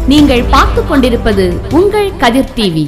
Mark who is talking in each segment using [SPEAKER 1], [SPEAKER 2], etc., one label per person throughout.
[SPEAKER 1] நீங்கள் பார்த்துக் கொண்டிருப்பது உங்கள் கதிர் டிவி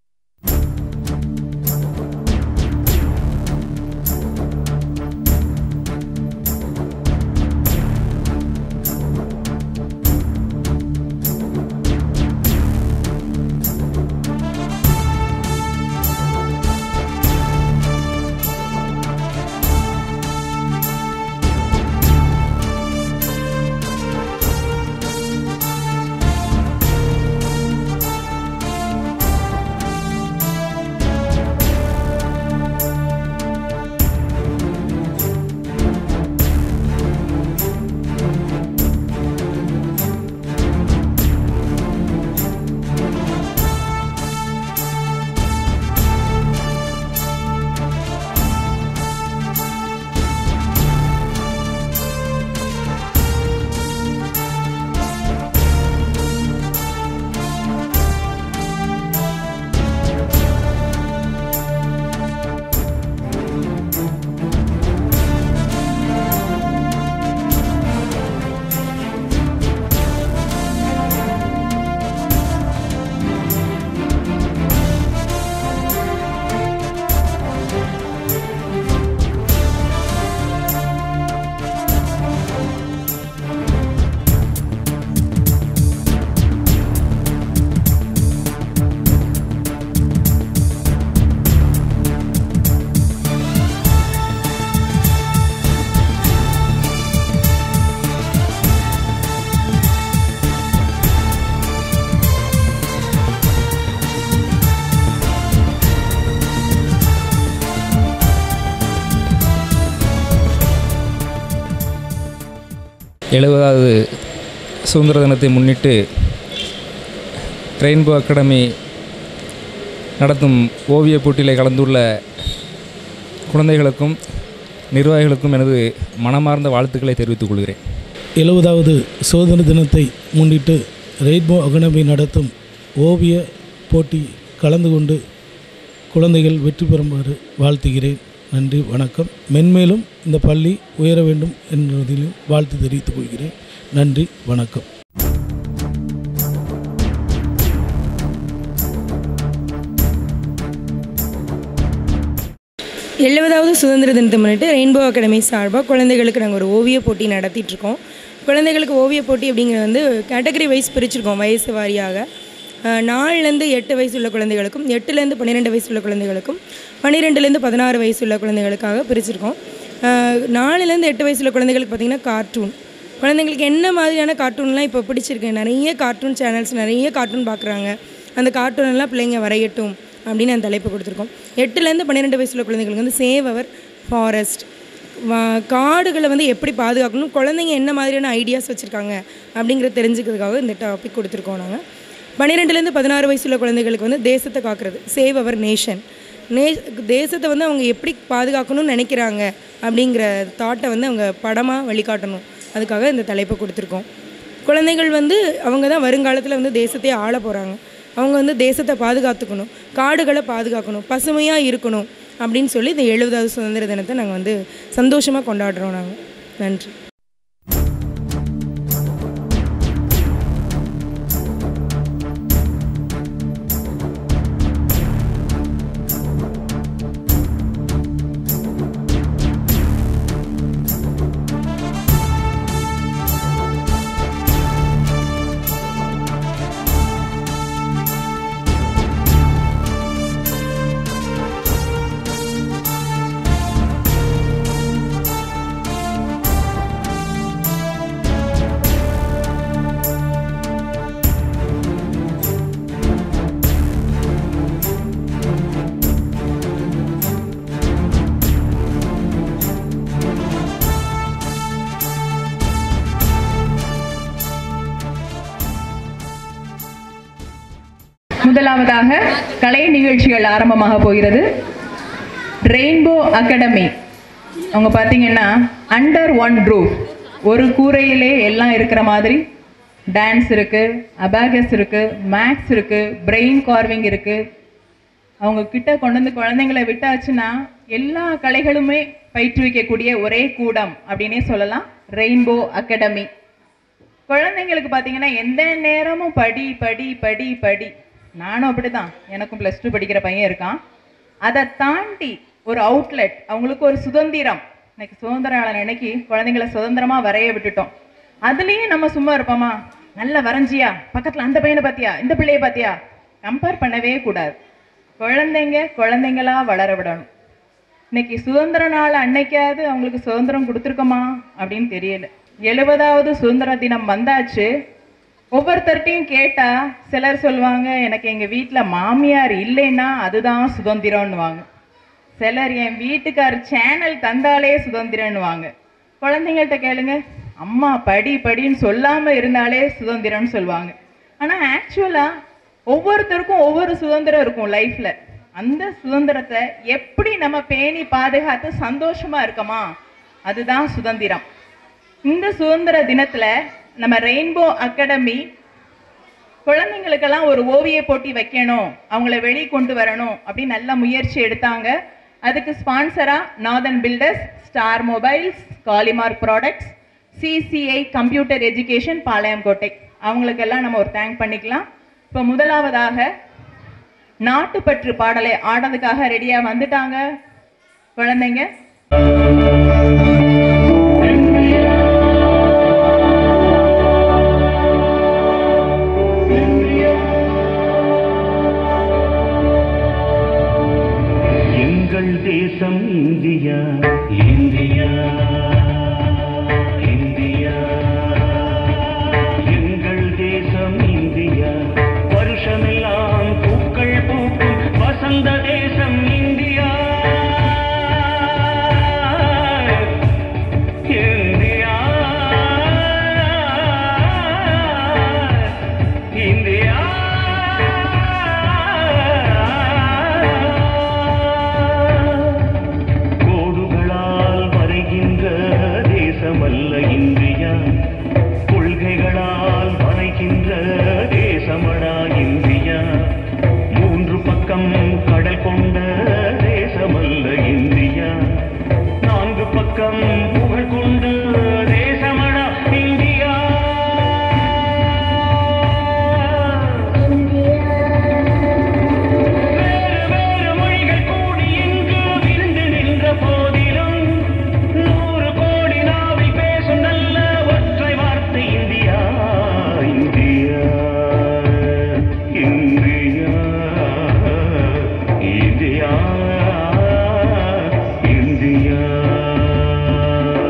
[SPEAKER 2] எழுபதாவது சுதந்திர தினத்தை முன்னிட்டு ரெயின்போ அகாடமி நடத்தும் ஓவியப் போட்டியில் கலந்துள்ள குழந்தைகளுக்கும் நிர்வாகிகளுக்கும் எனது மனமார்ந்த வாழ்த்துக்களை தெரிவித்துக் கொள்கிறேன்
[SPEAKER 3] எழுபதாவது சுதந்திர தினத்தை முன்னிட்டு ரெயின்போ அகாடமி நடத்தும் ஓவிய போட்டி கலந்து கொண்டு குழந்தைகள் வெற்றி பெறுமாறு வாழ்த்துகிறேன் நன்றி வணக்கம் மென்மேலும் இந்த பள்ளி உயர வேண்டும் என்பதிலும் வாழ்த்து தெரிவித்துக் கொள்கிறேன் நன்றி வணக்கம்
[SPEAKER 4] எழுபதாவது சுதந்திர தினத்தை முன்னிட்டு ரெயின்போ அகாடமி சார்பாக குழந்தைகளுக்கு நாங்கள் ஒரு ஓவிய போட்டி நடத்திட்டு இருக்கோம் குழந்தைகளுக்கு ஓவிய போட்டி அப்படிங்கிறது வந்து கேட்டகரி வைஸ் பிரிச்சிருக்கோம் வயசு வாரியாக அஹ், நாலுலேருந்து எட்டு வயசு உள்ள குழந்தைகளுக்கும் எட்டுலேருந்து பன்னிரெண்டு வயசு உள்ள குழந்தைகளுக்கும் பன்னிரெண்டுலேருந்து பதினாறு வயசு உள்ள குழந்தைகளுக்காக பிரிச்சிருக்கோம் அஹ், நாலுலேருந்து எட்டு வயசு உள்ள குழந்தைகளுக்கு பார்த்திங்கன்னா கார்ட்டூன் குழந்தைங்களுக்கு என்ன மாதிரியான கார்ட்டூன்லாம் இப்போ பிடிச்சிருக்கு நிறைய கார்ட்டூன் சேனல்ஸ் நிறைய கார்ட்டூன் பார்க்குறாங்க அந்த கார்ட்டூன் எல்லாம் பிள்ளைங்க வரையட்டும் அப்படின்னு அந்த தலைப்பு கொடுத்துருக்கோம் எட்டுலேருந்து பன்னிரெண்டு வயசுள்ள குழந்தைங்களுக்கு வந்து சேவவர் ஃபாரஸ்ட் காடுகளை வந்து எப்படி பாதுகாக்கணும் குழந்தைங்க என்ன மாதிரியான ஐடியாஸ் வச்சுருக்காங்க அப்படிங்கிறத தெரிஞ்சுக்கிறதுக்காக இந்த டாபிக் கொடுத்துருக்கோம் நாங்கள் பன்னிரெண்டுலேருந்து பதினாறு வயசுள்ள குழந்தைகளுக்கு வந்து தேசத்தை காக்கிறது சேவ் அவர் நேஷன் நே தேசத்தை வந்து அவங்க எப்படி பாதுகாக்கணும்னு நினைக்கிறாங்க அப்படிங்கிற தாட்டை வந்து அவங்க படமாக வழிகாட்டணும் அதுக்காக இந்த தலைப்பை கொடுத்துருக்கோம் குழந்தைகள் வந்து அவங்க தான் வருங்காலத்தில் வந்து தேசத்தையே ஆள போகிறாங்க அவங்க வந்து தேசத்தை பாதுகாத்துக்கணும் காடுகளை பாதுகாக்கணும் பசுமையாக இருக்கணும் அப்படின்னு சொல்லி இந்த எழுபதாவது சுதந்திர தினத்தை நாங்கள் வந்து சந்தோஷமாக கொண்டாடுறோம் நாங்கள் நன்றி
[SPEAKER 5] முதலாவதாக கலை நிகழ்ச்சிகள் ஆரம்பமாக போகிறது ரெயின்போ அகாடமி அவங்க பார்த்தீங்கன்னா அண்டர் ஒன் ரூஃப் ஒரு கூரையிலே எல்லாம் இருக்கிற மாதிரி டான்ஸ் இருக்கு அபாகஸ் இருக்கு மேக்ஸ் இருக்கு பிரெயின் கார்விங் இருக்கு அவங்க கிட்ட கொண்டு வந்து குழந்தைங்களை விட்டாச்சுன்னா எல்லா கலைகளுமே பயிற்றுவிக்கக்கூடிய ஒரே கூடம் அப்படின்னே சொல்லலாம் ரெயின்போ அகாடமி குழந்தைங்களுக்கு பார்த்தீங்கன்னா எந்த நேரமும் படி படி படி படி நானும் அப்படிதான் எனக்கும் ப்ளஸ் டூ படிக்கிற பையன் இருக்கான் அதை தாண்டி ஒரு அவுட்லெட் அவங்களுக்கு ஒரு சுதந்திரம் இன்னைக்கு சுதந்திர நாள் அன்னைக்கு குழந்தைங்கள சுதந்திரமா வரைய விட்டுட்டோம் அதுலேயும் நம்ம சும்மா இருப்போமா நல்லா வரைஞ்சியா பக்கத்தில் அந்த பையனை பார்த்தியா இந்த பிள்ளைய பார்த்தியா கம்பேர் பண்ணவே கூடாது குழந்தைங்க குழந்தைங்களா வளர விடணும் இன்னைக்கு சுதந்திர நாள் அன்னைக்காவது அவங்களுக்கு சுதந்திரம் கொடுத்துருக்கோமா அப்படின்னு தெரியல எழுபதாவது சுதந்திர தினம் வந்தாச்சு ஒவ்வொருத்தர்ட்டையும் கேட்டா சிலர் சொல்லுவாங்க எனக்கு எங்க வீட்ல மாமியார் இல்லைன்னா அதுதான் சுதந்திரம்னுவாங்க சிலர் என் வீட்டுக்கார் சேனல் தந்தாலே சுதந்திரம்னுவாங்க குழந்தைங்கள்ட்ட கேளுங்க அம்மா படி படின்னு சொல்லாம இருந்தாலே சுதந்திரம்னு சொல்லுவாங்க ஆனா ஆக்சுவலா ஒவ்வொருத்தருக்கும் ஒவ்வொரு சுதந்திரம் இருக்கும் லைஃப்ல அந்த சுதந்திரத்தை எப்படி நம்ம பேணி பாதுகாத்து சந்தோஷமா இருக்கமா அதுதான் சுதந்திரம் இந்த சுதந்திர தினத்துல நம்ம ரெயின்போ அகாடமி குழந்தைங்களுக்கெல்லாம் ஒரு ஓவிய போட்டி வைக்கணும் அவங்கள வெளி கொண்டு வரணும் அப்படின்னு நல்ல முயற்சி எடுத்தாங்க அதுக்கு ஸ்பான்சரா Nathan builders star mobiles Kalimark products CCI computer education Palayamkottai அவங்களுக்கெல்லாம் நம்ம ஒரு தேங்க் பண்ணிக்கலாம் இப்போ முதலாவதாக நாட்டுப்பற்று பாடலை ஆடுறதுக்காக ரெடியா வந்துட்டாங்க குழந்தைங்க
[SPEAKER 6] எங்கள் தேசம் இந்தியா இந்தியா இந்தியா எங்கள் தேசம் இந்தியா வருஷமெல்லாம் பூக்கள் பூக்கும் வசந்த தேசம் இந்தியா இந்தியா இந்தியா கோடுகளால் வரைகின்ற தேசமல்ல இந்தியா கொள்கைகளால் வரைகின்ற தேசமடா இந்தியா மூன்று பக்கம் கடல் கொண்ட தேசமல்ல இந்தியா நான்கு பக்கம் புகழ் கொண்ட தேசமடா இந்தியா வேறு வேறு மொழிகள் கூடி இங்கு விருந்து நின்ற போதிலும் நூறு கோடி நாவில் பேசும் நல்ல ஒற்றை வார்த்தை India India India India India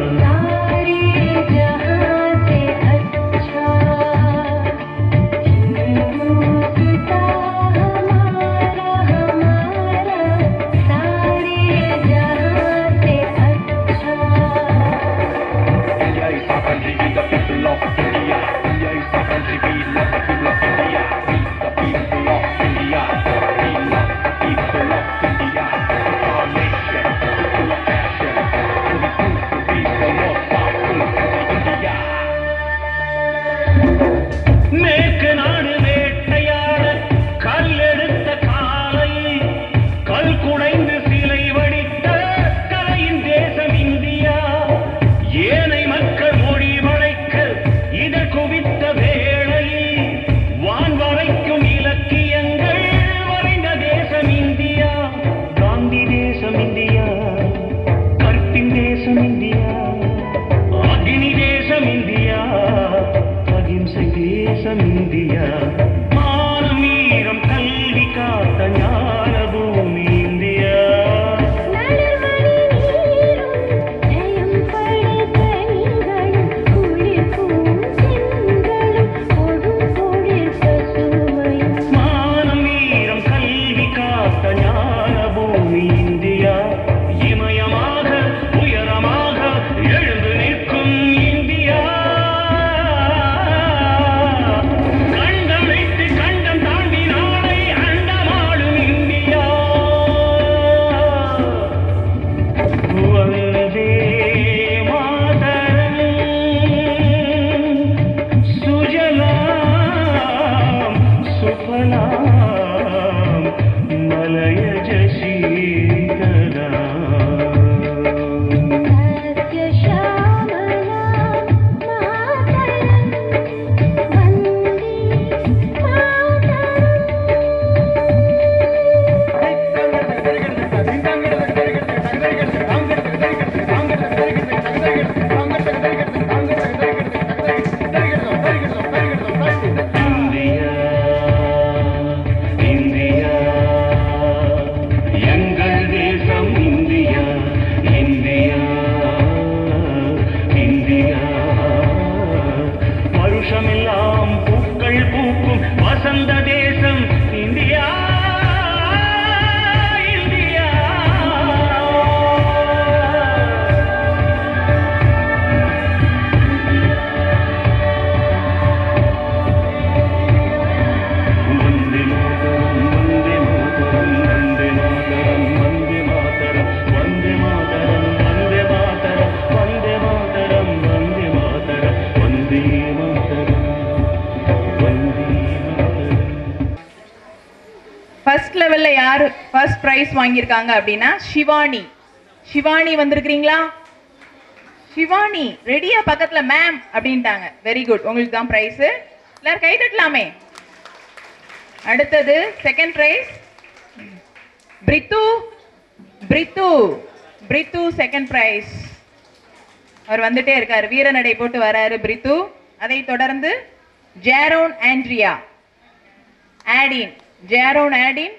[SPEAKER 5] யார் ஃபர்ஸ்ட் ப்ரைஸ் வாங்கியிருக்காங்க அப்படின்னா ஷிவானி ஷிவானி வந்திருக்கிறீங்களா ஷிவானி ரெடியா பக்கத்துல மேம் அப்படின்ட்டாங்க வெரி குட் உங்களுக்கு தான் ப்ரைஸ் எல்லாரும் கை தட்டலாமே அடுத்தது செகண்ட் ப்ரைஸ் பிரித்து பிரித்து பிரித்து செகண்ட் ப்ரைஸ் அவர் வந்துட்டே இருக்காரு வீரநடை போட்டு வராரு பிரித்து அதை தொடர்ந்து ஜேரோன் ஆண்ட்ரியா ஆடின் ஜேரோன் ஆடின்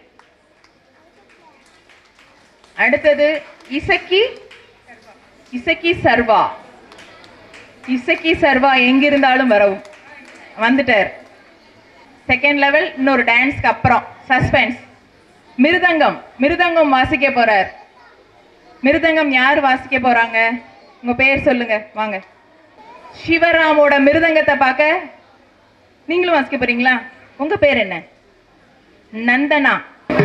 [SPEAKER 5] அடுத்தது இசக்கி இசக்கி சர்வா இசக்கி சர்வா எங்கிருந்தாலும் வரவும் வந்துட்டார் செகண்ட் லெவல் இன்னொரு டான்ஸ்க்கு அப்புறம் சஸ்பென்ஸ் மிருதங்கம் மிருதங்கம் வாசிக்க போறார் மிருதங்கம் யார் வாசிக்க போறாங்க உங்க பேர் சொல்லுங்க வாங்க சிவராமோட மிருதங்கத்தை பார்க்க நீங்களும் வாசிக்க போறீங்களா உங்க பேர் என்ன நந்தனா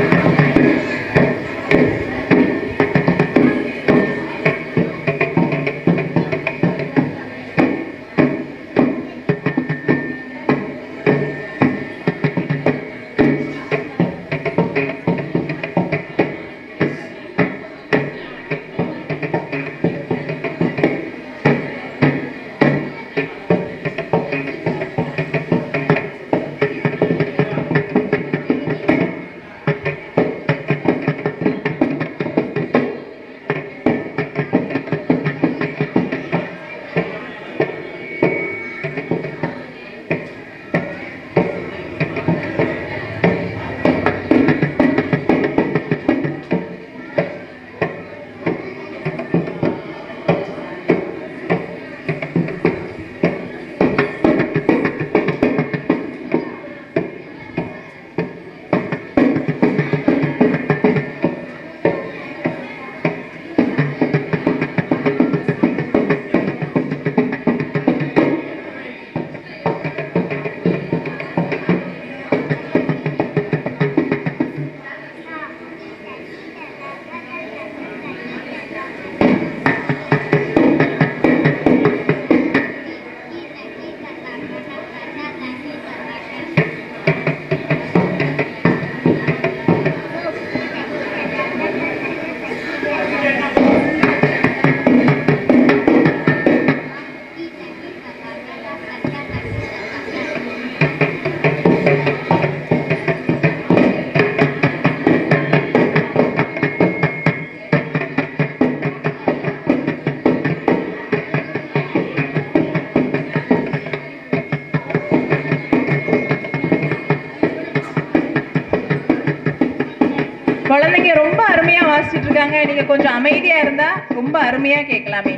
[SPEAKER 5] குழந்தைங்க ரொம்ப அருமையா வாசிச்சுட்டு இருக்காங்க நீங்க கொஞ்சம் அமைதியா இருந்தா ரொம்ப அருமையா கேட்கலாமே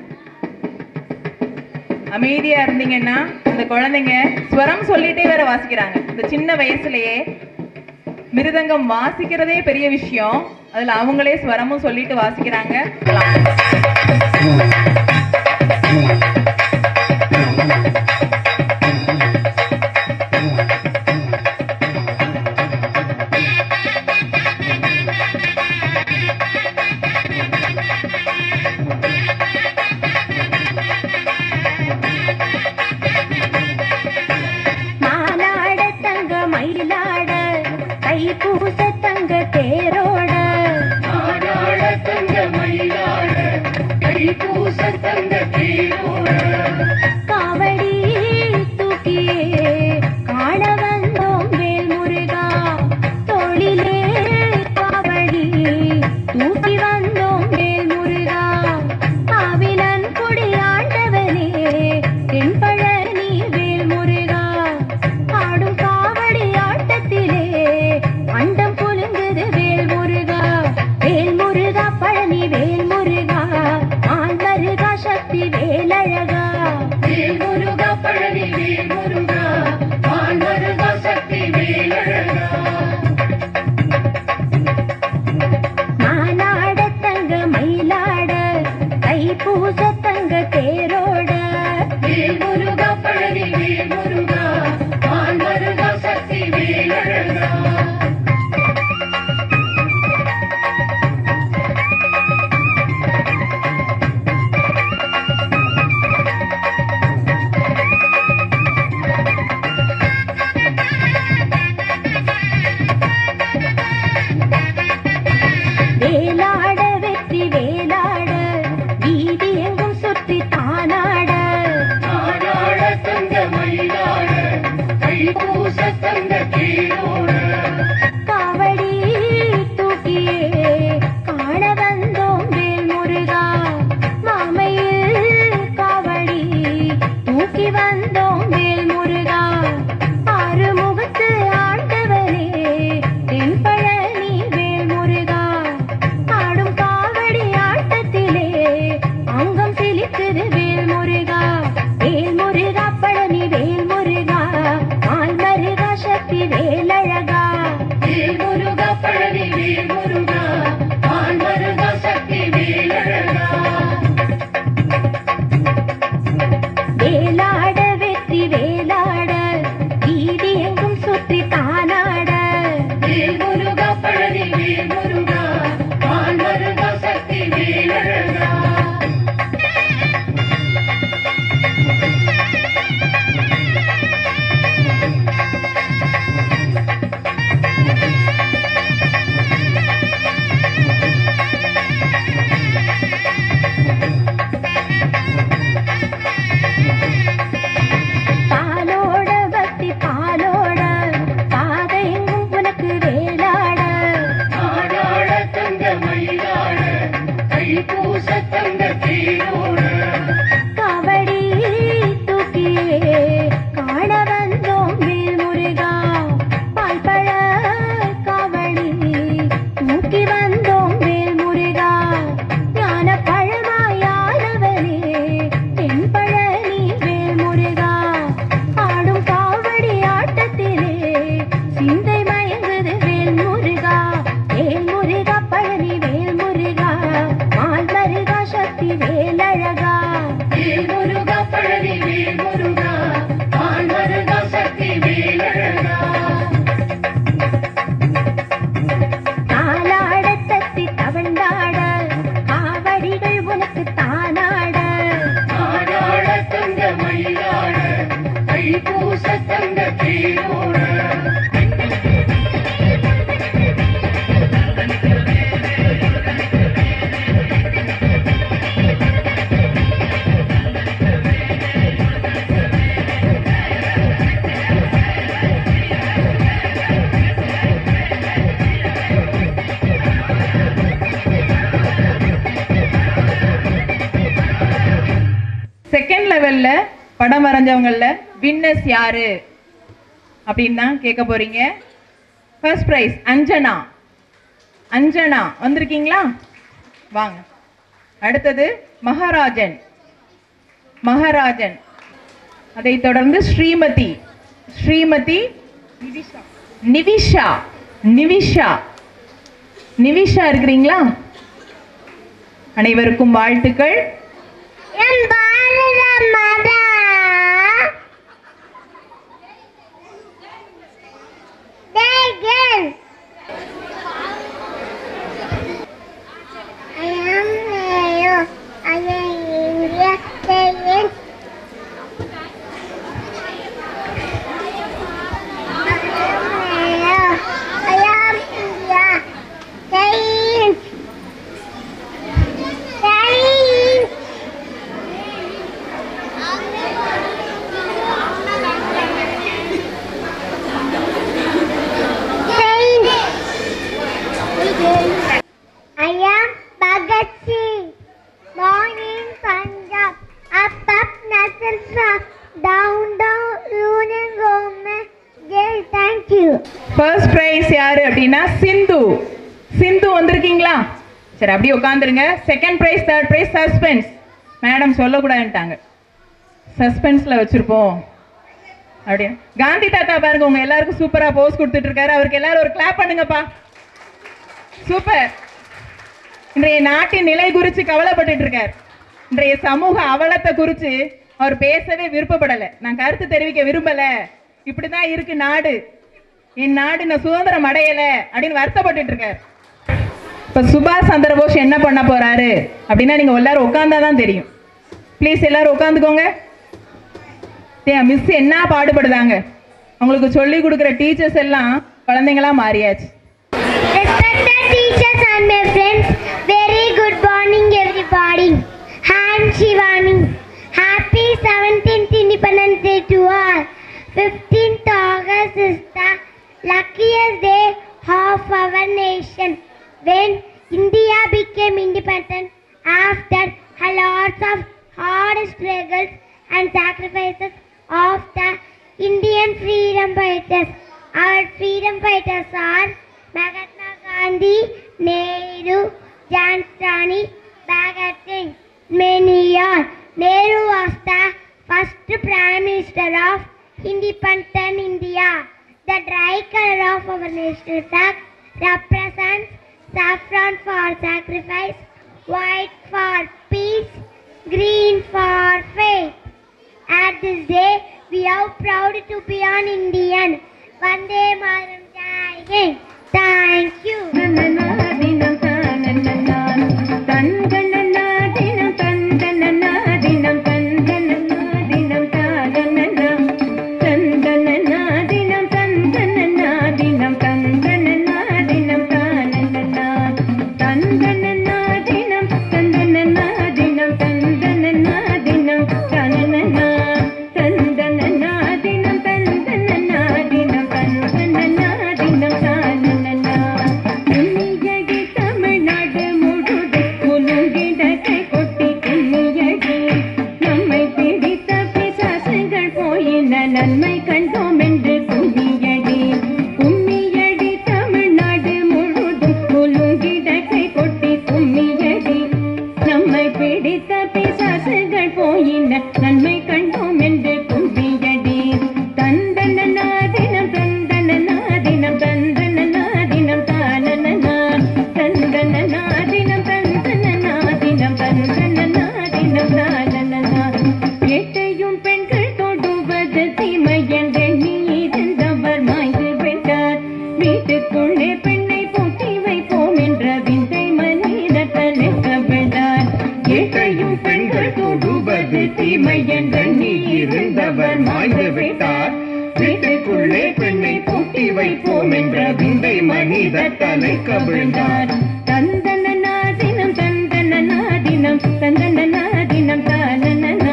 [SPEAKER 5] அமைதியா இருந்தீங்கன்னா அந்த குழந்தைங்க ஸ்வரம் சொல்லிட்டே வேற வாசிக்கிறாங்க இந்த சின்ன வயசுலயே மிருதங்கம் வாசிக்கிறதே பெரிய விஷயம் அதுல அவங்களே ஸ்வரமும் சொல்லிட்டு வாசிக்கிறாங்க
[SPEAKER 7] மானாட தங்க மயிலாட தைப்பூச தங்க தேரோட காவடி தூக்கியே காண வந்தோம் வேல் முருகா தோளிலே காவடி தூக்கி வந்தோம் வேல் முருகா காவிலன் குடி ஆண்டவனே தென்பழனி வேல் முருகா ஆடும் காவடி ஆட்டத்திலே அண்டம் புலுங்குது வேல் முருகா வேல் முருகா பழனி வேல் முருகா ஆண் மருகா சக்தி வேலழகா வேல் முருகா பழனி வேல் முருகா ஆண் மருகா சக்தி வேலழகா மானாட தங்க மயிலாட தைப்பூச தங்க தேரோட வேல் முருகா பழனி வேல் முருகா ஆண் மருகா சக்தி வேலழகா முகம் சிலிக்குது வேல் முருகா வேல் முருகா பழனி வேல் முருகா மால் மருகா சக்தி வேலழகா வேல் முருகா பழனி வேல் முருகா மால் மருகா சக்தி வேலழகா வேலாட வெற்றி வேலாட வீதி எங்கும் சுற்றி தானாட வேல் முருகா பழனி வேல் முருகா மால் மருகா சக்தி வேலழகா பாலோட பக்தி பாலோட பாதை எங்கும் உனக்கு வேலாட ஆடாட தங்க மயிலாட தைப்பூச தங்க தேரோட கபடி தூக்கியே காண வந்தோம் வேல் முருகா பால்பழ காவடி தூக்கி வந்தோம் வேல் முருகா ஞான பழமாயானவனே தென்பழனி வேல் முருகா ஆடும் காவடி ஆட்டத்திலே சிந்தை மயங்குது வேல் முருகா வேல் முருகா பழனி வேல் முருகா மால் மருகா சக்தி வேலழகா வேல் முருகா பழனி வேல் முருகா மால் மருகா சக்தி வேலழகா தாலாட தத்தி தவண்டாட காவடிகள் உனக்கு தானாட ஆடாட தங்க மயிலாட தைப்பூச தங்க தேரோட
[SPEAKER 5] செகண்ட் லெவல்ல படம் வரைஞ்சவங்கள வின்னர்ஸ் யாரு அப்படின்னு தான் கேட்க போறீங்க ஃபர்ஸ்ட் ப்ரைஸ் அஞ்சனா அஞ்சனா வந்திருக்கீங்களா வாங்க அடுத்தது மகாராஜன் மகாராஜன் அதைத் தொடர்ந்து ஸ்ரீமதி ஸ்ரீமதி நிவிஷா நிவிஷா நிவிஷா இருக்கிறீங்களா அனைவருக்கும் வாழ்த்துக்கள்
[SPEAKER 7] என் பாரத மாதா Dragon. I am Leo. I am India. Dragon. I am India. Dragon. Dragon. I am Bhagat Singh, born in Punjab, up up Nasser down down Union Government jail. Thank you.
[SPEAKER 5] First prize யாரு அப்படின்னா சிந்து சிந்து வந்திருக்கீங்களா சரி அப்படியே உட்காந்துருங்க second prize third prize suspense madam சொல்லக்கூடாதுன்ட்டாங்க சஸ்பென்ஸில் வச்சுருப்போம் அப்படியே காந்தி தாத்தா பாருங்க உங்க எல்லாருக்கும் சூப்பரா போஸ் கொடுத்துட்டு இருக்காரு அவருக்கு எல்லாரும் ஒரு கிளாப் பண்ணுங்கப்பா சூப்பர் இன்றைய நாட்டின் நிலை குறித்து கவலைப்பட்டுட்டு இருக்கார் இன்றைய சமூக அவலத்தை குறித்து அவர் பேசவே விருப்பப்படலை நான் கருத்து தெரிவிக்க விரும்பல இப்படிதான் இருக்கு நாடு என் நாடு நான் சுதந்திரம் அடையல அப்படின்னு வருத்தப்பட்டுட்டு இருக்கார் இப்ப சுபாஷ் சந்திர போஸ் என்ன பண்ண போறாரு அப்படின்னா நீங்க எல்லாரும் உட்காந்தாதான் தெரியும் ப்ளீஸ் எல்லாரும் உட்காந்துக்கோங்க மிஸ் என்ன பாடுபடுதாங்க அவங்களுக்கு சொல்லி கொடுக்குற டீச்சர்ஸ் எல்லாம் குழந்தைங்களா மாறியாச்சு
[SPEAKER 7] Respected teachers and my friends, very good morning everybody. I am Shivani. Happy 17th Independence Day to all. 15th August is the luckiest day of our nation when India became independent after a lot of hard struggles and sacrifices of the Indian freedom fighters. Our freedom fighters are Mahatma Gandhi, Nehru, Jhansi Rani, Bhagat Singh, many Prime Minister of Independent India. The tricolor of our national flag represents saffron for sacrifice, white for peace, green for faith. At this day, we are proud to be an Indian. Vande Mataram Jai Hind. Thank you.
[SPEAKER 8] Tamil Nadu முழுது குலுங்கிடத்தை கொட்டி கும்மியடி நம்மை பிடித்த பிசாசுகள் போயின நன்மை கண்டோம் என்று கும்மியடி கும்மியடி தமிழ்நாடு முழுதும் குலுங்கிடத்தை கொட்டி கும்மியடி நம்மை பிடித்த பிசாசுகள் போயின நன்மை கண்டோம் என்று கும்மியடி தந்தன நாதினம் தந்தன நாதினம் தந்தன நாதினம் தானன தந்தன நாதினம் தந்தன நாதினம் தந்தன நாதினம் தானன எட்டையும் பெண்கள் தொடுவது தீமை என்றெண்ணி இருந்தவர் மாய்ந்து விட்டார் வீட்டுக்குள்ளே பெண்ணை பூட்டி வைப்போம் என்ற விந்தை மனித தனக்க விடார் எட்டையும் பெண்கள் தொடுவது தீமை என்றெண்ணி இருந்தவர் மாய்ந்து விட்டார் வீட்டுக்குள்ளே பெண்ணை பூட்டி வைப்போம் என்ற விந்தை மனித தலை கவிழ்ந்தார் தந்தன நாதினம் தந்தன நாதினம் தந்தன நாதினம் தானன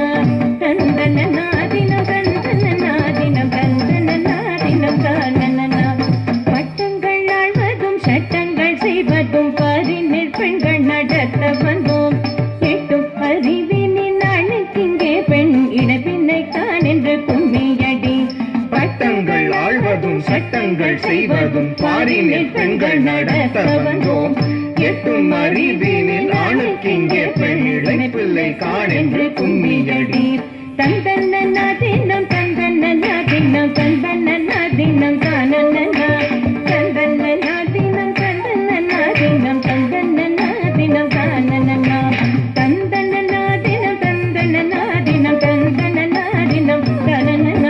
[SPEAKER 8] தந்தன நாதினம் தந்தன நாதினம் தந்தன நாதினம் தானன பட்டங்கள் ஆழ்வதும் சட்டங்கள் செய்வதும் பாரினில் பெண்கள் நடத்த வந்தோம் எட்டும் அறிவினின் நாளுக்கிங்கே பெண் இடப்பின்னை தான் என்று கும்மியடி
[SPEAKER 6] பட்டங்கள் ஆழ்வதும் சட்டங்கள் செய்வதும் பாரினில் பெண்கள் நடத்த வந்தோம் எட்டும் அறிவினில் ஆணுக்கிங்கே பெண் இழைப்பிள்ளை காணென்று கும்மியடி
[SPEAKER 8] தந்தன நாதினம் தந்தன நாதினம் தந்தன நாதினம் தானன தந்தன நாதினம் தந்தன நாதினம் தந்தன நாதினம் தானன தந்தன நாதினம் தந்தன நாதினம் தந்தன நாதினம் தானன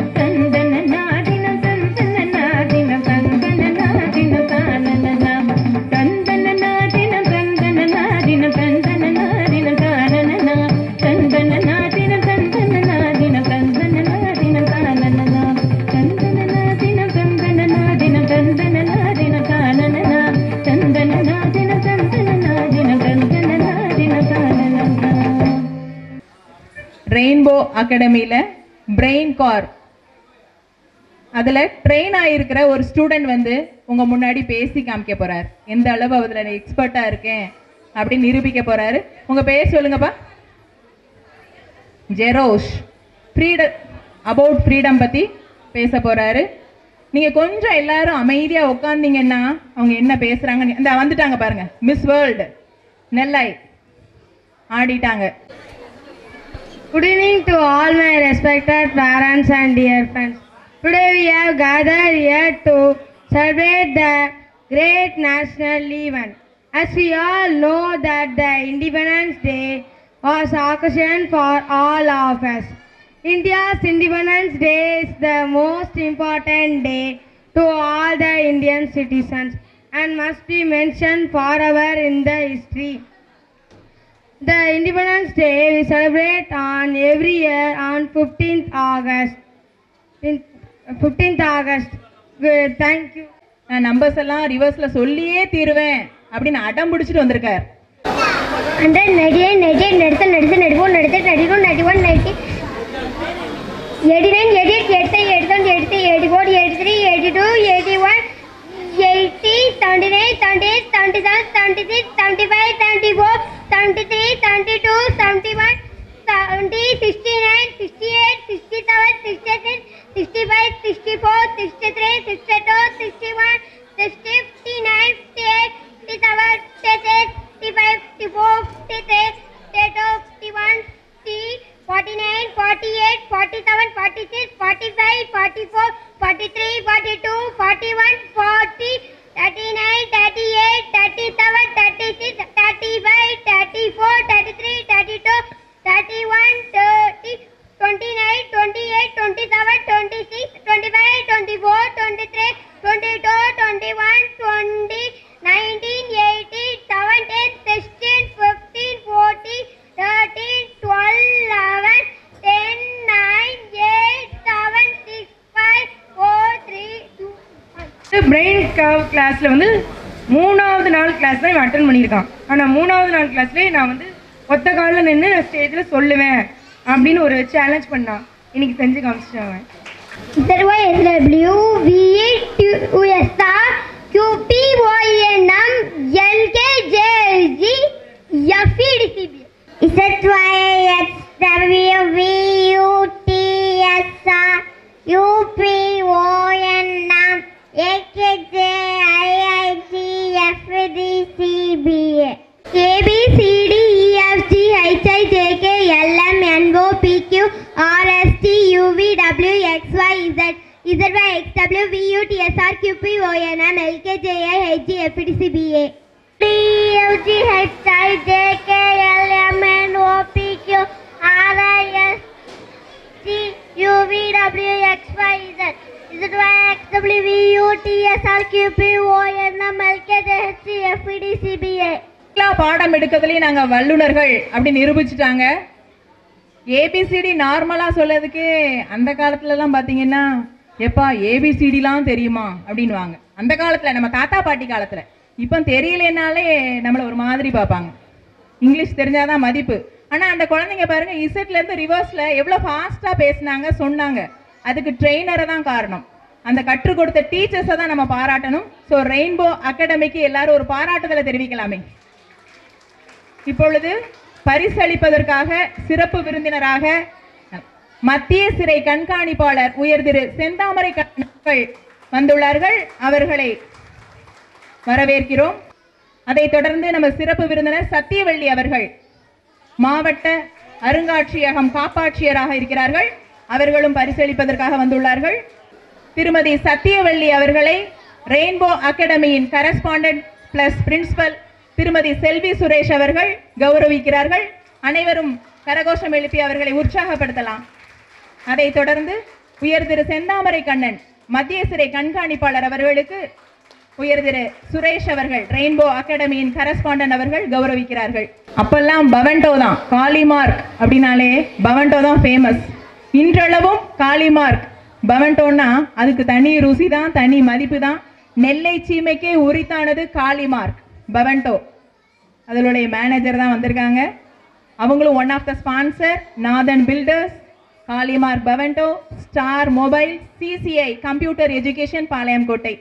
[SPEAKER 8] தந்தன நாதினம் தந்தன நாதினம் தந்தன நாதினம் தானன தந்தன நாதினம் தந்தன நாதினம் தந்தன நாதினம் தானன தந்தன நாதினம் தந்தன நாதினம் தந்தன நாதினம் தானன தந்தன நாதினம் தந்தன நாதினம் தந்தன நாதினம் தானன தந்தன நாதினம் தந்தன நாதினம் தந்தன நாதினம் தானன
[SPEAKER 5] ரெயின்போ அகாடமியில் பிரெயின் கார் அதில் ட்ரெயின் ஆகிருக்கிற ஒரு ஸ்டூடெண்ட் வந்து உங்கள் முன்னாடி பேசி காமிக்க போகிறார் எந்த அளவு அதில் எக்ஸ்பர்ட்டாக இருக்கேன் அப்படின்னு நிரூபிக்க போகிறாரு உங்கள் பேர் சொல்லுங்கப்பா ஜெரோஷ் ஃப்ரீட அபவுட் ஃப்ரீடம் பற்றி பேச போகிறாரு நீங்கள் கொஞ்சம் எல்லாரும் அமைதியாக உட்காந்தீங்கன்னா அவங்க என்ன பேசுகிறாங்கன்னு இந்த வந்துட்டாங்க பாருங்க மிஸ் வேர்ல்டு நெல்லை ஆடிட்டாங்க
[SPEAKER 7] Good evening to all my respected parents and dear friends. Today we have gathered here to celebrate the great national event. As we all know that the Independence Day was occasion for all of us. India's Independence Day is the most important day to all the Indian citizens and must be mentioned forever in the history. The Independence Day we celebrate on every year on 15th August. In 15th August. Good, thank you.
[SPEAKER 5] நான் numbers எல்லாம் ரிவர்ஸ்ல சொல்லியே தீருவேன் அப்படின்னு அடம் பிடிச்சிட்டு வந்திருக்கார்
[SPEAKER 7] hundred ninety nine ninety eight நடித்த நடித்த நடிப்போம் நடித்த நடிக்கும் ninety one ninety eighty nine eighty eight eighty eighty eighty eighty four eighty three eighty two eighty one eighty seventy nine seventy eight seventy seven seventy six seventy five seventy four seventy three seventy two seventy one seventy sixty nine sixty eight sixty seven sixty six sixty five sixty four sixty three sixty two sixty one sixty fifty nine fifty eight fifty seven fifty six fifty five fifty four fifty three fifty two fifty one fifty forty nine forty 48, 47, 46, 45, 44, 43, 42, 41, 40, 39, 38, 37, 36, 35, 34, 33, 32, 31, 30, 29, 28, 27, 26, 25, 24, 23, 22, 21, 20, 19, 18, 17, 16, 15, 14, 13, 12, 11, 10, 9, 8, 7, 6, 5, 4, 3, 2, 1.
[SPEAKER 4] Brain கவ் கிளாஸில் வந்து மூணாவது நாள் class தான் இவன் attend பண்ணியிருக்கான் ஆனால் மூணாவது நாள் கிளாஸ்லேயே நான் வந்து ஒத்த காலில் நின்று ஸ்டேஜில் சொல்லுவேன் அப்படின்னு ஒரு சேலஞ்ச் பண்ணான் இன்னைக்கு செஞ்சு காமிச்சிட்டாங்க
[SPEAKER 7] ZYSW, VETUSR, QPYNM, LKJLG, FEDCB. ZYSW, VUTSR, UPONM, AKJ, IIT, FDCBA. A B C D E F G H I J K L M N O P Q R S T U V W X Y Z Z Y X W V U T S R Q P O N M L K J I H G F D C B A D U G H I J K L M N O P Q R I S T U V W X Y Z Z Y X W V U T S R Q P O N M L K J H G F D C B A
[SPEAKER 5] எல்லா பாடம் எடுக்கிறதுலையும் நாங்கள் வல்லுனர்கள் அப்படி நிரூபிச்சிட்டாங்க ABCD நார்மலாக சொல்லதுக்கே அந்த காலத்துலலாம் பார்த்தீங்கன்னா எப்பா ஏபிசிடிலாம் தெரியுமா அப்படின்வாங்க அந்த காலத்தில் நம்ம தாத்தா பாட்டி காலத்தில் இப்போ தெரியலனாலே நம்மளை ஒரு மாதிரி பார்ப்பாங்க இங்கிலீஷ் தெரிஞ்சாதான் மதிப்பு ஆனால் அந்த குழந்தைங்க பாருங்க இசட்லேருந்து ரிவர்ஸில் எவ்வளோ ஃபாஸ்ட்டாக பேசுனாங்க சொன்னாங்க அதுக்கு ட்ரெயினரை தான் காரணம் அந்த கற்றுக் கொடுத்த டீச்சர்ஸை தான் நம்ம பாராட்டணும் ஸோ ரெயின்போ அகாடமிக்கு எல்லாரும் ஒரு பாராட்டுதலை தெரிவிக்கலாமே இப்பொழுது பரிசளிப்பதற்காக சிறப்பு விருந்தினராக மத்திய சிறை கண்காணிப்பாளர் உயர் திரு செந்தாமரை கண்ணர்கள் வந்துள்ளார்கள் அவர்களை வரவேற்கிறோம் அதைத் தொடர்ந்து நம்ம சிறப்பு விருந்தினர் சத்தியவள்ளி அவர்கள் மாவட்ட அருங்காட்சியகம் காப்பாட்சியராக இருக்கிறார்கள் அவர்களும் பரிசளிப்பதற்காக வந்துள்ளார்கள் திருமதி சத்தியவள்ளி அவர்களை ரெயின்போ அகாடமியின் கரஸ்பாண்டன்ட் பிளஸ் பிரின்சிபல் திருமதி செல்வி சுரேஷ் அவர்கள் கௌரவிக்கிறார்கள் அனைவரும் கரகோஷம் எழுப்பி அவர்களை உற்சாகப்படுத்தலாம் அதைத் தொடர்ந்து உயர் திரு செந்தாமரை கண்ணன் மத்திய சிறை கண்காணிப்பாளர் அவர்களுக்கு உயர் திரு சுரேஷ் அவர்கள் ரெயின்போ அகாடமியின் கரஸ்பாண்டன்ட் அவர்கள் கௌரவிக்கிறார்கள் அப்பெல்லாம் பவன்டோ தான் காளிமார்க் அப்படின்னாலே பவன்டோ தான் ஃபேமஸ் இன்றளவும் காளிமார்க் பவன்டோன்னா அதுக்கு தனி ருசி தான் தனி மதிப்பு தான் நெல்லை சீமைக்கே உரித்தானது காளிமார்க் பவன்டோ அதனுடைய மேனேஜர் தான் வந்திருக்காங்க அவங்களும் one of the sponsor Nathan builders Kalimark Bovonto star mobile CCI computer education Palayamkottai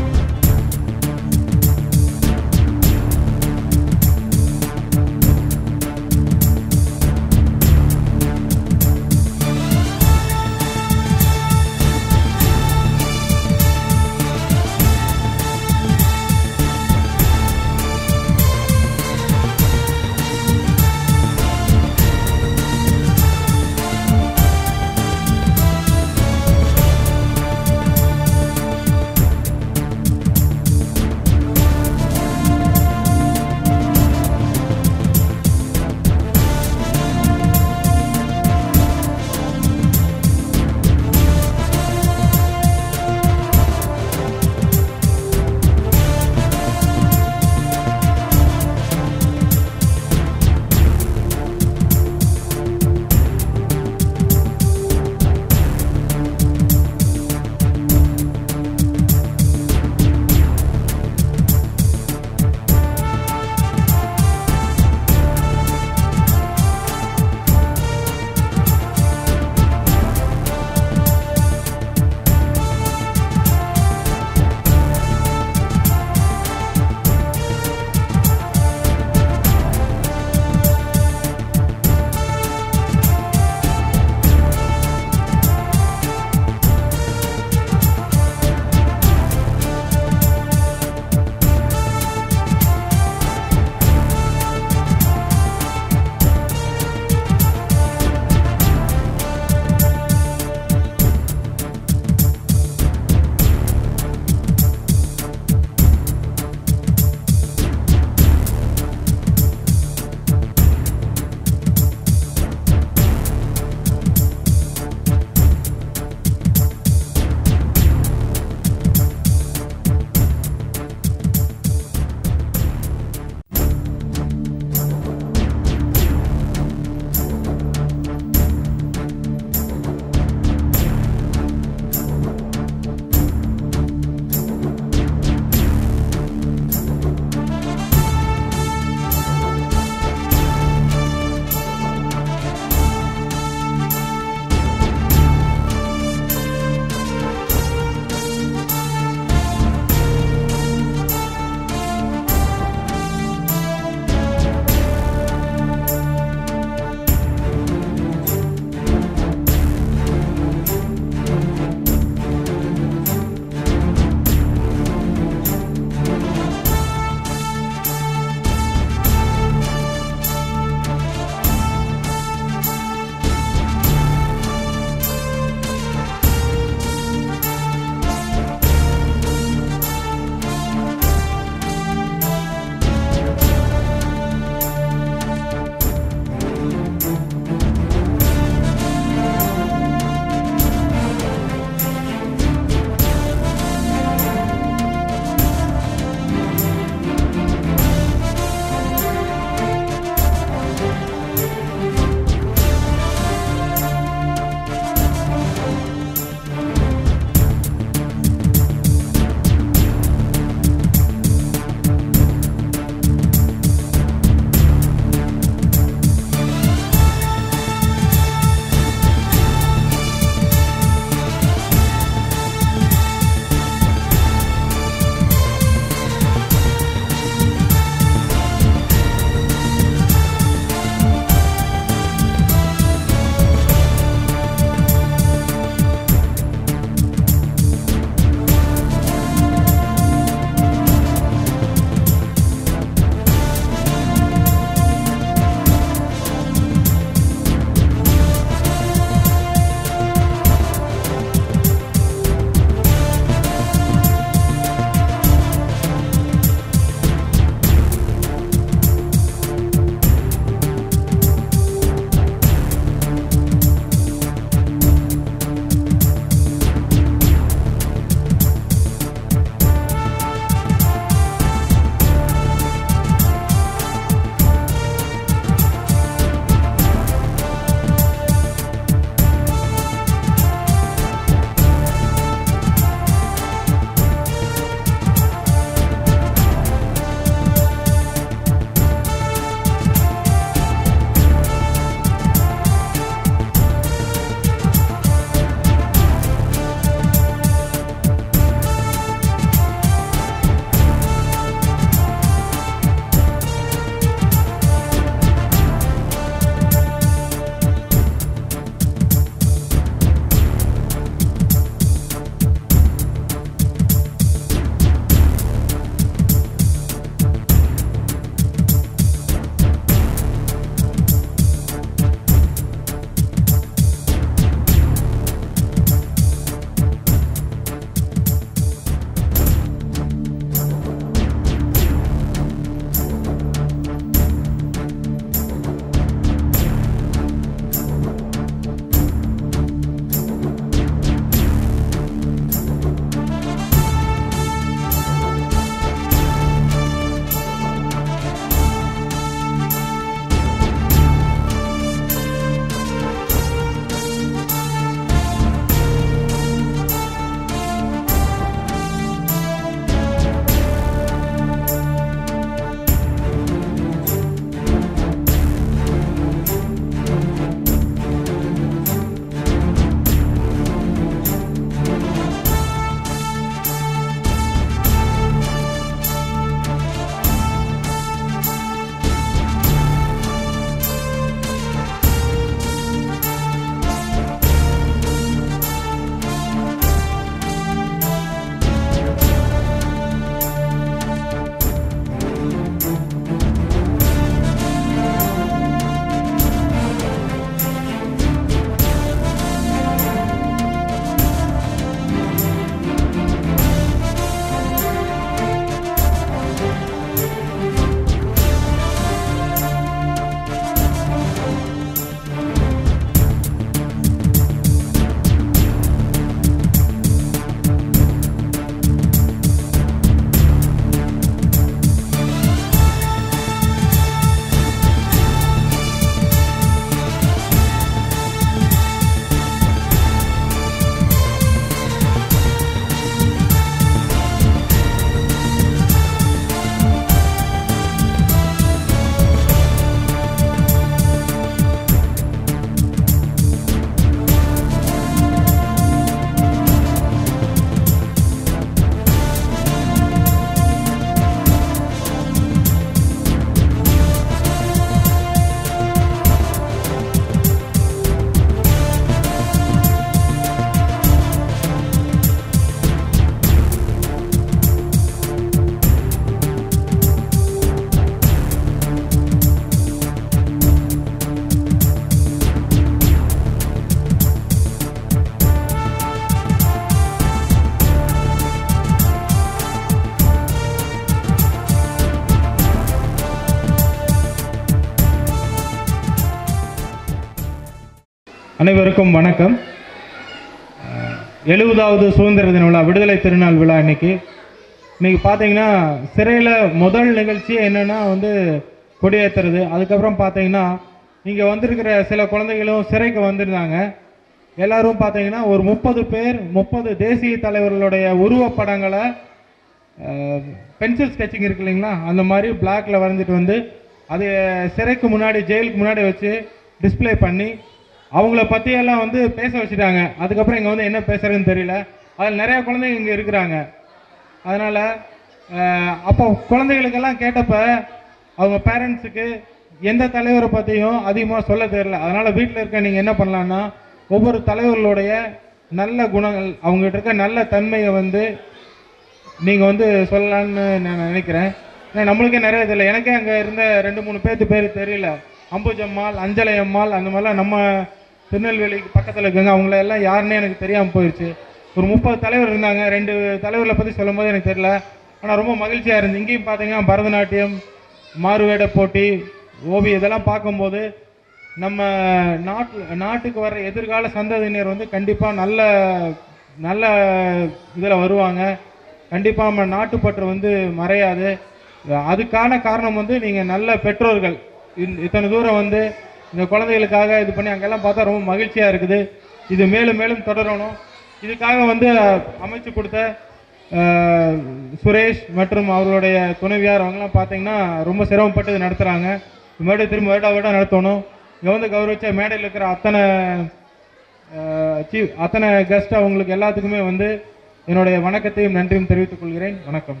[SPEAKER 9] அனைவருக்கும் வணக்கம் எழுபதாவது சுதந்திர தின விழா விடுதலை திருநாள் விழா இன்னைக்கு இன்னைக்கு பார்த்தீங்கன்னா சிறையில் முதல் நிகழ்ச்சி என்னென்னா வந்து கொடியேற்றுறது அதுக்கப்புறம் பார்த்தீங்கன்னா இங்கே வந்திருக்கிற சில குழந்தைகளும் சிறைக்கு வந்திருந்தாங்க எல்லாரும் பார்த்தீங்கன்னா ஒரு முப்பது பேர் முப்பது தேசிய தலைவர்களுடைய உருவப்படங்களை பென்சில் ஸ்கெட்சிங் இருக்கு இல்லைங்களா அந்த மாதிரி பிளாக்ல வரைஞ்சிட்டு வந்து அது சிறைக்கு முன்னாடி ஜெயிலுக்கு முன்னாடி வச்சு டிஸ்ப்ளே பண்ணி அவங்கள பற்றியெல்லாம் வந்து பேச வச்சுட்டாங்க அதுக்கப்புறம் இங்கே வந்து என்ன பேசுறதுன்னு தெரியல அதில் நிறைய குழந்தைங்க இங்கே இருக்கிறாங்க அதனால் அப்போ குழந்தைகளுக்கெல்லாம் கேட்டப்ப அவங்க பேரண்ட்ஸுக்கு எந்த தலைவரை பற்றியும் அதிகமாக சொல்ல தெரியல அதனால் வீட்டில் இருக்க நீங்கள் என்ன பண்ணலான்னா ஒவ்வொரு தலைவர்களுடைய நல்ல குணங்கள் அவங்ககிட்ட இருக்க நல்ல தன்மையை வந்து நீங்கள் வந்து சொல்லலான்னு நான் நினைக்கிறேன் ஏன்னா நம்மளுக்கே நிறைய தெரியல எனக்கே அங்கே இருந்த ரெண்டு மூணு பேர்த்து பேர் தெரியல அம்புஜம்மாள் அஞ்சலை அம்மாள் அந்த மாதிரிலாம் நம்ம திருநெல்வேலிக்கு பக்கத்தில் இருக்காங்க அவங்கள எல்லாம் யாருன்னே எனக்கு தெரியாமல் போயிடுச்சு ஒரு முப்பது தலைவர் இருந்தாங்க ரெண்டு தலைவர்களை பற்றி சொல்லும்போது எனக்கு தெரியல ஆனால் ரொம்ப மகிழ்ச்சியாக இருந்துச்சு இங்கேயும் பார்த்தீங்கன்னா பரதநாட்டியம் மாறுவேட போட்டி ஓவியம் இதெல்லாம் பார்க்கும்போது நம்ம நாட்டில் நாட்டுக்கு வர எதிர்கால சந்ததியினர் வந்து கண்டிப்பாக நல்ல நல்ல இதில் வருவாங்க கண்டிப்பாக நம்ம நாட்டுப்பற்று வந்து மறையாது அதுக்கான காரணம் வந்து நீங்கள் நல்ல பெற்றோர்கள் இந்த- இத்தனை தூரம் வந்து இந்த குழந்தைகளுக்காக இது பண்ணி அங்கெல்லாம் பார்த்தா ரொம்ப மகிழ்ச்சியாக இருக்குது இது மேலும் மேலும் தொடரணும் இதுக்காக வந்து அமைச்சு கொடுத்த அஹ், சுரேஷ் மற்றும் அவர்களுடைய துணைவியார் அவங்கெல்லாம் பார்த்தீங்கன்னா ரொம்ப சிரமப்பட்டு இது நடத்துகிறாங்க மேடை திரும்ப வருடா வருடம் நடத்தணும் இங்கே வந்து கௌரவிச்ச மேடையில் இருக்கிற அத்தனை சீஃப் அத்தனை கெஸ்ட் அவங்களுக்கு எல்லாத்துக்குமே வந்து என்னுடைய வணக்கத்தையும் நன்றியும் தெரிவித்துக் கொள்கிறேன் வணக்கம்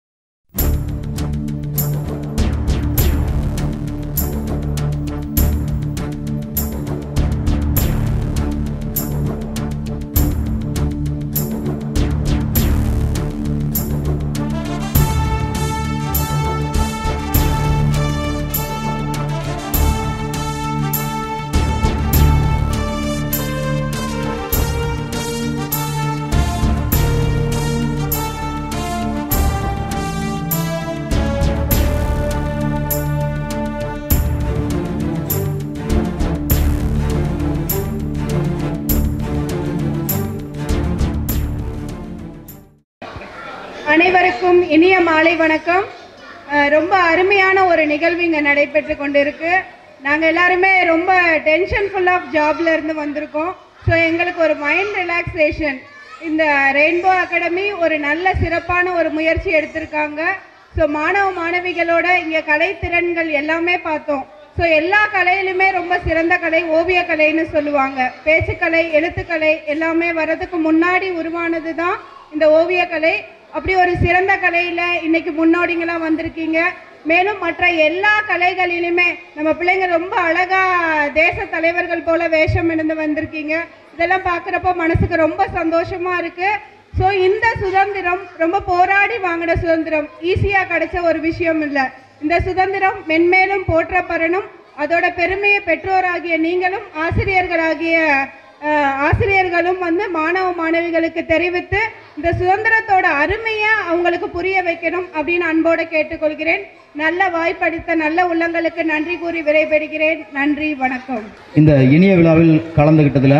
[SPEAKER 10] அனைவருக்கும் இனிய மாலை வணக்கம் அஹ் ரொம்ப அருமையான ஒரு நிகழ்வு இங்கே நடைபெற்று கொண்டிருக்கு நாங்கள் எல்லாருமே ரொம்ப டென்ஷன் ஃபுல் ஆஃப் ஜாப்ல இருந்து வந்திருக்கோம் ஸோ எங்களுக்கு ஒரு மைண்ட் ரிலாக்ஸேஷன் இந்த ரெயின்போ அகாடமி ஒரு நல்ல சிறப்பான ஒரு முயற்சி எடுத்திருக்காங்க ஸோ மாணவ மாணவிகளோட இங்கே கலைத்திறன்கள் எல்லாமே பார்த்தோம் ஸோ எல்லா கலையிலுமே ரொம்ப சிறந்த கலை ஓவியக்கலைன்னு சொல்லுவாங்க பேச்சுக்கலை எழுத்துக்கலை எல்லாமே வர்றதுக்கு முன்னாடி உருவானது தான் இந்த ஓவியக்கலை அப்படி ஒரு சிறந்த கலையில் இன்னைக்கு முன்னோடிங்களா வந்திருக்கீங்க மேலும் மற்ற எல்லா கலைகளிலுமே நம்ம பிள்ளைங்க ரொம்ப அழகா தேச தலைவர்கள் போல வேஷம் இருந்து வந்திருக்கீங்க இதெல்லாம் பார்க்குறப்போ மனசுக்கு ரொம்ப சந்தோஷமா இருக்கு ஸோ இந்த சுதந்திரம் ரொம்ப போராடி வாங்கின சுதந்திரம் ஈஸியாக கிடைச்ச ஒரு விஷயம் இல்லை இந்த சுதந்திரம் மென்மேலும் போற்றப்படணும் அதோட பெருமையை பெற்றோராகிய நீங்களும் ஆசிரியர்களாகிய அஹ், ஆசிரியர்களும் வந்து மாணவ மாணவிகளுக்கு தெரிவித்து இந்த சுதந்திரத்தோட அருமையை அவங்களுக்கு புரிய வைக்கணும் அப்படின்னு அன்போடு கேட்டுக்கொள்கிறேன் நல்ல வாய்ப்பளித்த நல்ல உள்ளங்களுக்கு நன்றி கூறி விடைபெறுகிறேன் நன்றி வணக்கம்
[SPEAKER 11] இந்த இனிய விழாவில் கலந்துக்கிட்டதில்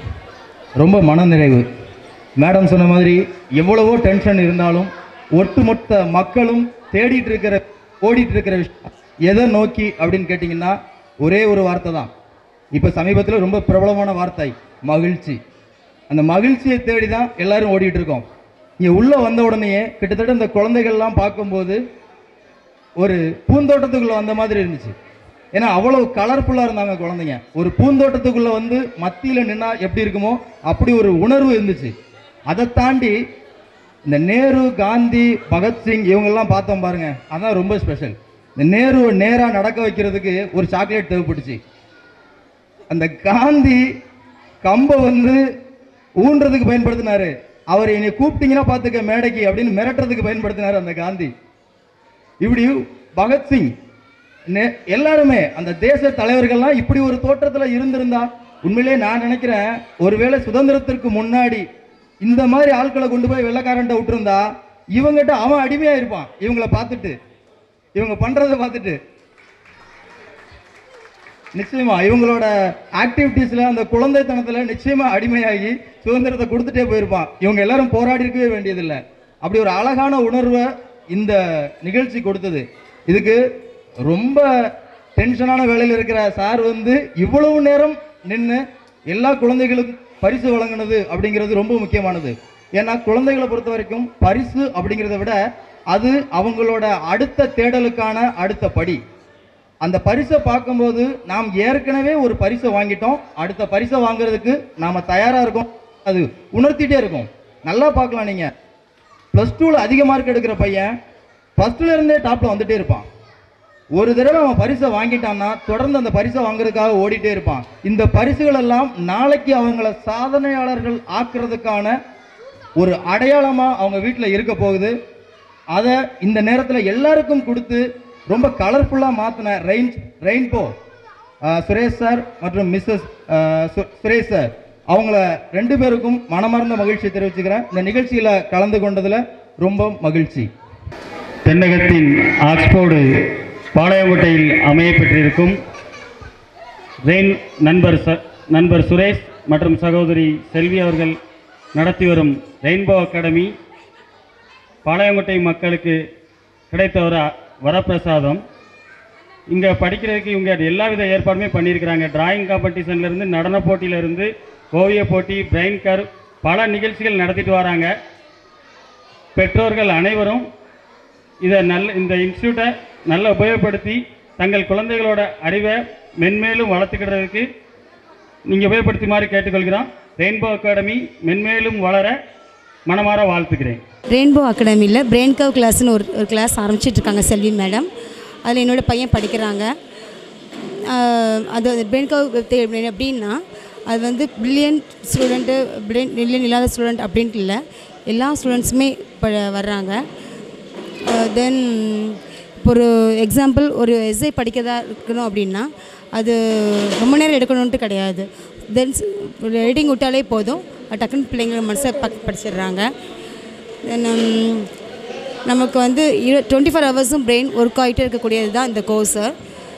[SPEAKER 11] ரொம்ப மனநிறைவு மேடம் சொன்ன மாதிரி எவ்வளவோ டென்ஷன் இருந்தாலும் ஒட்டுமொத்த மக்களும் தேடிட்டு இருக்கிற ஓடிட்டு இருக்கிற விஷயம் எதை நோக்கி அப்படின்னு கேட்டிங்கன்னா ஒரே ஒரு வார்த்தை தான் இப்போ சமீபத்தில் ரொம்ப பிரபலமான வார்த்தை மகிழ்ச்சி அந்த மகிழ்ச்சியை தேடி தான் எல்லாரும் ஓடிட்டு இருக்கோம் இங்கே உள்ளே வந்த உடனேயே கிட்டத்தட்ட இந்த குழந்தைகள்லாம் பார்க்கும்போது ஒரு பூந்தோட்டத்துக்குள்ள வந்த மாதிரி இருந்துச்சு ஏன்னா அவ்வளவு கலர்ஃபுல்லாக இருந்தாங்க குழந்தைங்க ஒரு பூந்தோட்டத்துக்குள்ள வந்து மத்தியில் நின்னா எப்படி இருக்குமோ அப்படி ஒரு உணர்வு இருந்துச்சு அதை தாண்டி இந்த நேரு காந்தி பகத்சிங் இவங்கெல்லாம் பார்த்தோம் பாருங்க அதான் ரொம்ப ஸ்பெஷல் இந்த நேருவை நேராக நடக்க வைக்கிறதுக்கு ஒரு சாக்லேட் தேவைப்பட்டுச்சு அந்த காந்தி கம்பை வந்து ஊன்றதுக்கு பயன்படுத்தினாரு அவர் என்னை கூப்பிட்டீங்கன்னா பார்த்துக்க மேடைக்கு அப்படின்னு மிரட்டுறதுக்கு பயன்படுத்தினாரு அந்த காந்தி இப்படி பகத்சிங் நெ- எல்லாருமே அந்த தேச தலைவர்கள்லாம் இப்படி ஒரு தோற்றத்தில் இருந்திருந்தா உண்மையிலேயே நான் நினைக்கிறேன் ஒருவேளை சுதந்திரத்திற்கு முன்னாடி இந்த மாதிரி ஆட்களை கொண்டு போய் வெள்ளைக்காரன்ட்ட விட்டுருந்தா இவங்கிட்ட அவன் அடிமையா இருப்பான் இவங்கள பார்த்துட்டு இவங்க பண்றதை பார்த்துட்டு நிச்சயமா இவங்களோட ஆக்டிவிட்டீஸில் அந்த குழந்தைத்தனத்தில் நிச்சயமா அடிமையாகி சுதந்திரத்தை கொடுத்துட்டே போயிருப்பான் இவங்க எல்லாரும் போராடி இருக்கவே வேண்டியதில்லை அப்படி ஒரு அழகான உணர்வை இந்த நிகழ்ச்சி கொடுத்தது இதுக்கு ரொம்ப டென்ஷனான வேலையில் இருக்கிற சார் வந்து இவ்வளவு நேரம் நின்று எல்லா குழந்தைகளுக்கும் பரிசு வழங்கினது அப்படிங்கிறது ரொம்ப முக்கியமானது ஏன்னா குழந்தைகளை பொறுத்த வரைக்கும் பரிசு அப்படிங்கிறத விட அது அவங்களோட அடுத்த தேடலுக்கான அடுத்த படி அந்த பரிசை பார்க்கும்போது நாம் ஏற்கனவே ஒரு பரிசை வாங்கிட்டோம் அடுத்த பரிசை வாங்குறதுக்கு நாம் தயாராக இருக்கோம் அது உணர்த்திட்டே இருக்கும் நல்லா பார்க்கலாம் நீங்கள் ப்ளஸ் டூவில் அதிக மார்க் எடுக்கிற பையன் ஃபஸ்ட்டில் இருந்தே டாப்பில் வந்துட்டே இருப்பான் ஒரு தடவை அவன் பரிசை வாங்கிட்டான்னா தொடர்ந்து அந்த பரிசை வாங்குறதுக்காக ஓடிட்டே இருப்பான் இந்த பரிசுகள் எல்லாம் நாளைக்கு அவங்கள சாதனையாளர்கள் ஆக்குறதுக்கான ஒரு அடையாளமாக அவங்க வீட்டில் இருக்க போகுது அதை இந்த நேரத்தில் எல்லாருக்கும் கொடுத்து ரொம்ப கலர்ஃபுல்லாக மாற்றின ரெயின் ரெயின்போ சுரேஷ் சார் மற்றும் மிஸ்ஸஸ் சுரேஷ் சார் அவங்கள ரெண்டு பேருக்கும் மனமார்ந்த மகிழ்ச்சி தெரிவிச்சுக்கிறேன் இந்த நிகழ்ச்சியில் கலந்து கொண்டதில் ரொம்ப மகிழ்ச்சி
[SPEAKER 12] தென்னகத்தின் ஆக்ஸ்போர்டு பாளையங்கோட்டையில் அமைய பெற்றிருக்கும் ரெயின் நண்பர் ச நண்பர் சுரேஷ் மற்றும் சகோதரி செல்வி அவர்கள் நடத்தி வரும் ரெயின்போ அகாடமி பாளையங்கோட்டை மக்களுக்கு கிடைத்த ஒரு அ- வரப்பிரசாதம் இங்கே படிக்கிறதுக்கு இவங்க எல்லா வித ஏற்பாடுமே பண்ணியிருக்கிறாங்க டிராயிங் காம்படிஷன்லேருந்து நடன போட்டியிலேருந்து ஓவிய போட்டி பிரெயின் கர் பல நிகழ்ச்சிகள் நடத்திட்டு வராங்க பெற்றோர்கள் அனைவரும் இதை நல்ல இந்த இன்ஸ்டியூட்டை நல்லா உபயோகப்படுத்தி தங்கள் குழந்தைகளோட அறிவை மென்மேலும் வளர்த்துக்கிறதுக்கு நீங்கள் உபயோகப்படுத்துமாறு கேட்டுக்கொள்கிறோம் ரெயின்போ அகாடமி மென்மேலும் வளர மனமாற வாழ்த்துக்கிறேன்
[SPEAKER 13] ரெயின்போ அகாடமியில் பிரெயின் கவ் கிளாஸ்னு ஒரு ஒரு கிளாஸ் ஆரம்பிச்சிட்டு இருக்காங்க செல்வி மேடம் அதில் என்னோடய பையன் படிக்கிறாங்க ஆஹ் அது பிரெயின் கவ் எப்படின்னா அது வந்து பிரில்லியன்ட் ஸ்டூடெண்ட்டு பிரில்லியன் பிரில்லியன் இல்லாத ஸ்டூடெண்ட் அப்படின்ட்டு இல்லை எல்லா ஸ்டூடெண்ட்ஸுமே இப்போ வர்றாங்க தென் ஒரு எக்ஸாம்பிள் ஒரு எஸ்ஐ படிக்கிறதா இருக்கணும் அப்படின்னா அது ரொம்ப நேரம் எடுக்கணுன்ட்டு கிடையாது தென் எடிட்டிங் விட்டாலே போதும் டக்குன்னு பிள்ளைங்க மனசை பக் படிச்சிடுறாங்க தென் நமக்கு வந்து இரு டுவெண்ட்டி ஃபோர் ஹவர்ஸும் பிரெயின் ஒர்க் ஆகிட்டே இருக்கக்கூடியது தான் இந்த கோர்ஸு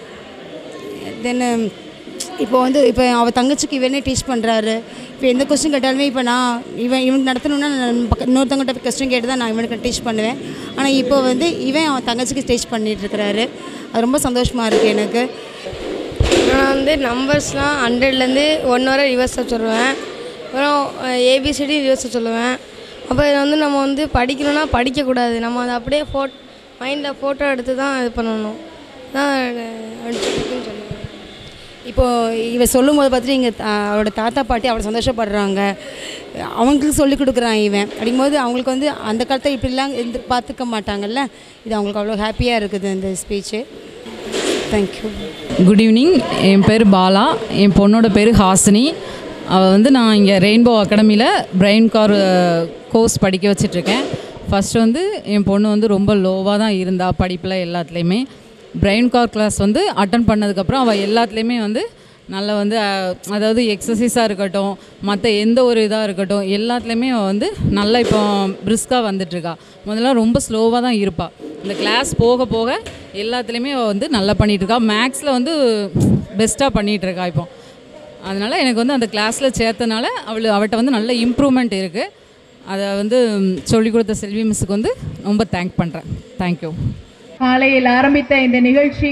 [SPEAKER 13] தென் இப்போ வந்து இப்போ அவள் தங்கச்சிக்கு இவனே டீச் பண்ணுறாரு இப்போ எந்த கொஸ்டின் கேட்டாலுமே இப்போ நான் இவன் இவனுக்கு நடத்தணும்னா நான் பக்க இன்னொருத்தவங்ககிட்ட கொஸ்டின் கேட்டு தான் நான் இவனுக்கு டீச் பண்ணுவேன் ஆனால் இப்போ வந்து இவன் அவன் தங்கச்சிக்கு டீச் பண்ணிட்டு இருக்கிறாரு அது ரொம்ப சந்தோஷமாக இருக்குது எனக்கு
[SPEAKER 14] நான் வந்து நம்பர்ஸ்லாம் ஹண்ட்ரட்லேருந்து ஒன் வரை ரிவர்ஸாக சொல்லுவேன் அப்புறம் ஏபிசிடி ரிவர்ஸாக சொல்லுவேன் அப்போ இதை வந்து நம்ம வந்து படிக்கணும்னா படிக்கக்கூடாது நம்ம அதை அப்படியே ஃபோட் மைண்டில் ஃபோட்டோ எடுத்து தான் இது பண்ணணும் தான் அடிச்சுருக்குன்னு சொல்லுவேன்
[SPEAKER 13] இப்போது இவ சொல்லும்போது பார்த்துட்டு எங்கள் அவரோட தாத்தா பாட்டி அவ்வளோ சந்தோஷப்படுறாங்க அவங்களுக்கு சொல்லி கொடுக்குறான் இவன் அப்படிங்கும்போது அவங்களுக்கு வந்து அந்த காலத்தில் இப்படிலாம் இருந்து பார்த்துக்க மாட்டாங்கல்ல இது அவங்களுக்கு அவ்வளோ ஹாப்பியாக இருக்குது இந்த ஸ்பீச்சு தேங்க்யூ
[SPEAKER 15] குட் ஈவினிங் என் பேர் பாலா என் பொண்ணோட பேர் ஹாசினி அவள் வந்து நான் இங்கே ரெயின்போ அகாடமியில் பிரெயின் கார் கோர்ஸ் படிக்க வச்சிட்ருக்கேன் ஃபஸ்ட்டு வந்து என் பொண்ணு வந்து ரொம்ப லோவாக தான் இருந்தா படிப்பில் எல்லாத்துலேயுமே பிரெயின் கார் கிளாஸ் வந்து அட்டன் பண்ணதுக்கப்புறம் அவள் எல்லாத்துலேயுமே வந்து நல்லா வந்து அஹ், அதாவது எக்ஸசைஸாக இருக்கட்டும் மற்ற எந்த ஒரு இதாக இருக்கட்டும் எல்லாத்துலேயுமே அவள் வந்து நல்லா இப்போ பிரிஸ்காக வந்துட்டுருக்கா முதல்ல ரொம்ப ஸ்லோவாக தான் இருப்பாள் இந்த கிளாஸ் போக போக எல்லாத்துலேயுமே அவள் வந்து நல்லா பண்ணிகிட்டு இருக்கா மேக்ஸில் வந்து பெஸ்ட்டாக பண்ணிகிட்டு இருக்கா இப்போ அதனால் எனக்கு வந்து அந்த கிளாஸில் சேர்த்தனால அவள் அவட்ட வந்து நல்ல இம்ப்ரூவ்மெண்ட் இருக்குது அதை வந்து சொல்லிக் கொடுத்த செல்வி மிஸ்ஸுக்கு வந்து ரொம்ப தேங்க் பண்ணுறேன் தேங்க்யூ
[SPEAKER 5] காலையில் ஆரம்பித்த இந்த நிகழ்ச்சி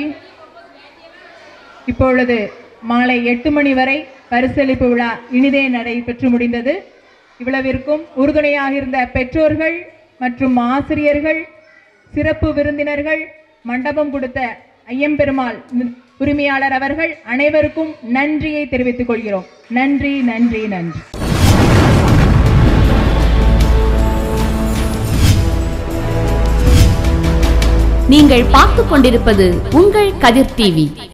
[SPEAKER 5] இப்பொழுது மாலை எட்டு மணி வரை பரிசளிப்பு விழா இனிதே நடைபெற்று முடிந்தது இவ்வளவிற்கும் உறுதுணையாக இருந்த பெற்றோர்கள் மற்றும் ஆசிரியர்கள் சிறப்பு விருந்தினர்கள் மண்டபம் கொடுத்த ஐயம்பெருமாள் நி- உரிமையாளர் அவர்கள் அனைவருக்கும் நன்றியை தெரிவித்துக் கொள்கிறோம் நன்றி நன்றி நன்றி
[SPEAKER 1] நீங்கள் பார்த்துக் கொண்டிருப்பது உங்கள் கதிர் டிவி